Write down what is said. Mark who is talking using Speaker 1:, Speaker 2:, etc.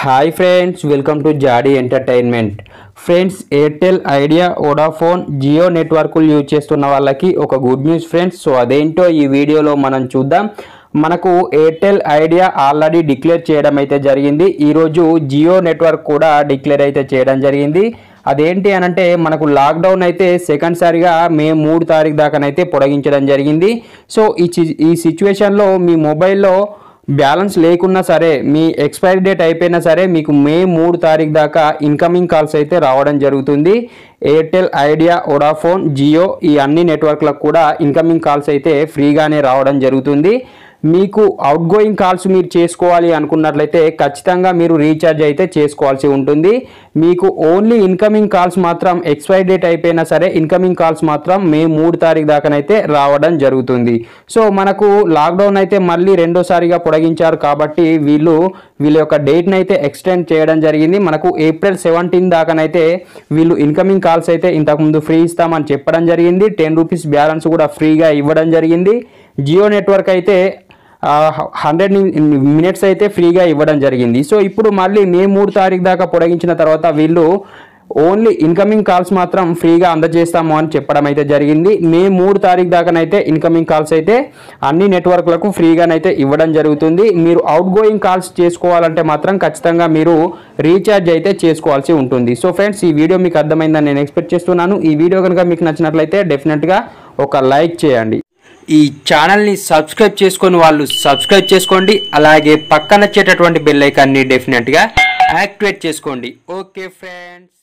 Speaker 1: hi friends welcome to Jaadi entertainment friends Airtel Idea Vodafone Jio నెట్వర్క్లు use చేస్తున్న వాళ్ళకి ఒక గుడ్ న్యూస్ ఫ్రెండ్స్ సో అదేంటో ఈ వీడియోలో మనం చూద్దాం మనకు ఎయిర్టెల్ ఐడియా ఆల్రెడీ డిక్లేర్ చేయడం అయితే జరిగింది ఈరోజు జియో నెట్వర్క్ కూడా డిక్లేర్ అయితే చేయడం జరిగింది అదేంటి అనంటే మనకు లాక్డౌన్ అయితే సెకండ్ సారిగా మే మూడు తారీఖు దాకానైతే పొడిగించడం జరిగింది సో ఈ చి- ఈ సిచ్యువేషన్లో మీ మొబైల్లో బ్యాలెన్స్ లేకున్నా సరే మీ ఎక్స్పైరీ డేట్ అయిపోయినా సరే మీకు మే మూడు తారీఖు దాకా ఇన్కమింగ్ కాల్స్ అయితే రావడం జరుగుతుంది ఎయిర్టెల్ ఐడియా వోడాఫోన్ జియో ఈ అన్ని నెట్వర్క్లకు కూడా ఇన్కమింగ్ కాల్స్ అయితే ఫ్రీగానే రావడం జరుగుతుంది మీకు అవుట్ గోయింగ్ కాల్స్ మీరు చేసుకోవాలి అనుకున్నట్లయితే ఖచ్చితంగా మీరు రీఛార్జ్ అయితే చేసుకోవాల్సి ఉంటుంది మీకు ఓన్లీ ఇన్కమింగ్ కాల్స్ మాత్రం ఎక్స్పైరీ డేట్ అయిపోయినా సరే ఇన్కమింగ్ కాల్స్ మాత్రం మే మూడు తారీఖు దాకానైతే రావడం జరుగుతుంది సో మనకు లాక్డౌన్ అయితే మళ్ళీ రెండోసారిగా పొడిగించారు కాబట్టి వీళ్ళు వీళ్ళ యొక్క డేట్ని అయితే ఎక్స్టెండ్ చేయడం జరిగింది మనకు ఏప్రిల్ సెవెంటీన్ దాకానైతే వీళ్ళు ఇన్కమింగ్ కాల్స్ అయితే ఇంతకుముందు ఫ్రీ ఇస్తామని చెప్పడం జరిగింది టెన్ రూపీస్ బ్యాలెన్స్ కూడా ఫ్రీగా ఇవ్వడం జరిగింది జియో నెట్వర్క్ అయితే హండ్రెడ్ మినిట్స్ అయితే ఫ్రీగా ఇవ్వడం జరిగింది సో ఇప్పుడు మళ్ళీ మే మూడు తారీఖు దాకా పొడిగించిన తర్వాత వీళ్ళు ఓన్లీ ఇన్కమింగ్ కాల్స్ మాత్రం ఫ్రీగా అందజేస్తాము అని చెప్పడం అయితే జరిగింది మే మూడు తారీఖు దాకానైతే ఇన్కమింగ్ కాల్స్ అయితే అన్ని నెట్వర్క్లకు ఫ్రీగానైతే ఇవ్వడం జరుగుతుంది మీరు అవుట్ గోయింగ్ కాల్స్ చేసుకోవాలంటే మాత్రం ఖచ్చితంగా మీరు రీఛార్జ్ అయితే చేసుకోవాల్సి ఉంటుంది సో ఫ్రెండ్స్ ఈ వీడియో మీకు అర్థమైందని నేను ఎక్స్పెక్ట్ చేస్తున్నాను ఈ వీడియో కనుక మీకు నచ్చినట్లయితే డెఫినెట్గా ఒక లైక్ చేయండి ఈ ఛానల్ని సబ్స్క్రైబ్ చేసుకొని వాళ్ళు సబ్స్క్రైబ్ చేసుకోండి అలాగే పక్కన వచ్చేటటువంటి బెల్ ఐకాన్ని డెఫినెట్గా యాక్టివేట్ చేసుకోండి ఓకే ఫ్రెండ్స్